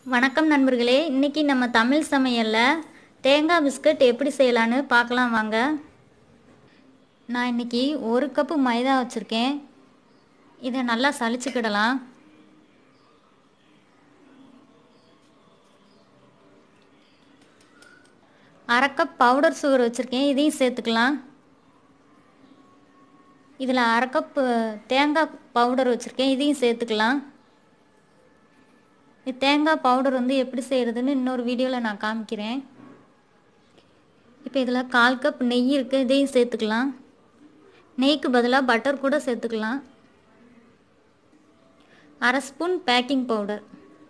வணக்கம் நண்பர்களே இன்னைக்கு நம்ம தமிழ் சமையலில் தேங்காய் பிஸ்கட் எப்படி செய்யலான்னு பார்க்கலாம் வாங்க நான் இன்னைக்கு ஒரு கப்பு மைதா வச்சுருக்கேன் இதை நல்லா சலிச்சுக்கிடலாம் அரை கப் பவுடர் சுகர் வச்சுருக்கேன் இதையும் சேர்த்துக்கலாம் இதில் அரை கப் தேங்காய் பவுடர் வச்சுருக்கேன் இதையும் சேர்த்துக்கலாம் தேங்காய் பவுடர் வந்து எப்படி செய்கிறதுன்னு இன்னொரு வீடியோவில் நான் காமிக்கிறேன் இப்போ இதில் கால் கப் நெய் இருக்குது இதையும் சேர்த்துக்கலாம் நெய்க்கு பதிலாக பட்டர் கூட சேர்த்துக்கலாம் அரை ஸ்பூன் பேக்கிங் பவுடர்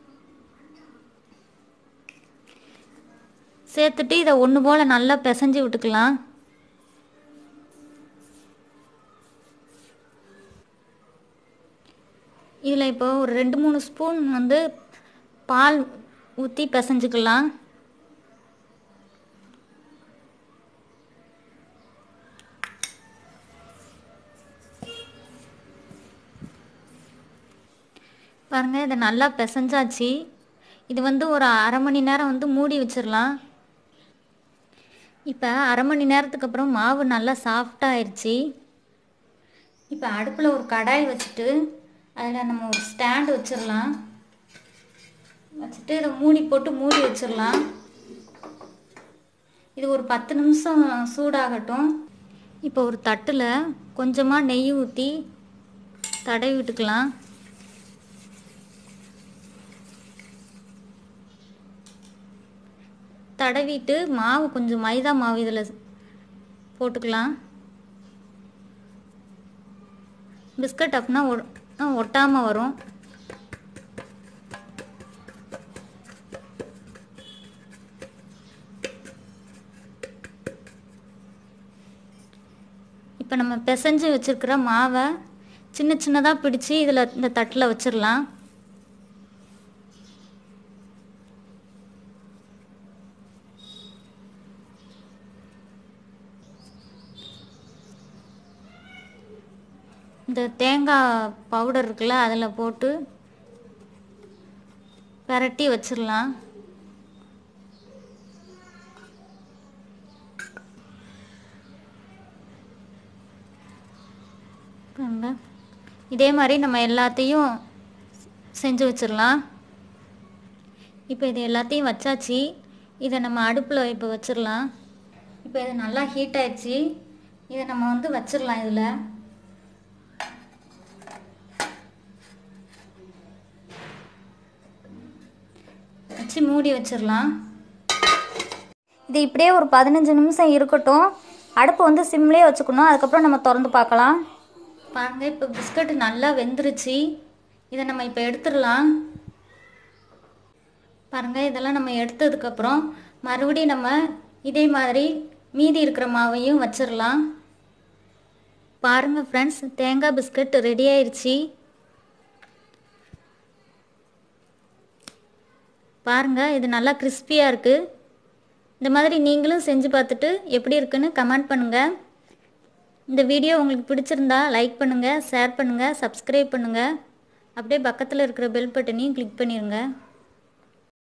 சேர்த்துட்டு இதை ஒன்று போல் நல்லா பிசைஞ்சு விட்டுக்கலாம் இதில் இப்போ ஒரு ரெண்டு மூணு ஸ்பூன் வந்து பால் ஊற்றி பிசைஞ்சுக்கலாம் பாருங்கள் இதை நல்லா பிசைஞ்சாச்சு இது வந்து ஒரு அரை மணி நேரம் வந்து மூடி வச்சிடலாம் இப்போ அரை மணி நேரத்துக்கு அப்புறம் மாவு நல்லா சாஃப்டாகிடுச்சு இப்போ அடுப்பில் ஒரு கடாய் வச்சுட்டு அதில் நம்ம ஒரு ஸ்டாண்டு வச்சிடலாம் வச்சுட்டு இதை மூடி போட்டு மூடி வச்சிடலாம் இது ஒரு பத்து நிமிஷம் சூடாகட்டும் இப்போ ஒரு தட்டில் கொஞ்சமாக நெய் ஊற்றி தடவி விட்டுக்கலாம் தடவிட்டு மாவு கொஞ்சம் மைதா மாவு இதில் போட்டுக்கலாம் பிஸ்கட் அப்படின்னா ஒட்டாமல் வரும் இப்போ நம்ம பிசைஞ்சு வச்சுருக்கிற மாவை சின்ன சின்னதாக பிடிச்சி இதில் இந்த தட்டில் வச்சிடலாம் இந்த தேங்காய் பவுடர் இருக்குல்ல அதில் போட்டு பெரட்டி வச்சிடலாம் இதே மாதிரி நம்ம எல்லாத்தையும் செஞ்சு வச்சிடலாம் இப்போ இது எல்லாத்தையும் வச்சாச்சு இதை நம்ம அடுப்பில் இப்போ வச்சிடலாம் இப்போ இது நல்லா ஹீட் ஆயிடுச்சு இதை நம்ம வந்து வச்சிடலாம் இதில் வச்சு மூடி வச்சிடலாம் இது இப்படியே ஒரு பதினஞ்சு நிமிஷம் இருக்கட்டும் அடுப்பு வந்து சிம்லேயே வச்சுக்கணும் அதுக்கப்புறம் நம்ம திறந்து பார்க்கலாம் பாருங்கள் இப்போ பிஸ்கட் நல்லா வெந்துருச்சு இதை நம்ம இப்போ எடுத்துடலாம் பாருங்கள் இதெல்லாம் நம்ம எடுத்ததுக்கப்புறம் மறுபடியும் நம்ம இதே மாதிரி மீதி இருக்கிற மாவையும் வச்சிடலாம் பாருங்கள் ஃப்ரெண்ட்ஸ் தேங்காய் பிஸ்கட் ரெடி ஆயிடுச்சு பாருங்கள் இது நல்லா கிறிஸ்பியாக இருக்குது இந்த மாதிரி நீங்களும் செஞ்சு பார்த்துட்டு எப்படி இருக்குன்னு கமெண்ட் பண்ணுங்கள் இந்த வீடியோ உங்களுக்கு பிடிச்சிருந்தா லைக் பண்ணுங்கள் ஷேர் பண்ணுங்கள் சப்ஸ்கிரைப் பண்ணுங்கள் அப்படியே பக்கத்தில் இருக்கிற பெல் பட்டனையும் கிளிக் பண்ணிடுங்க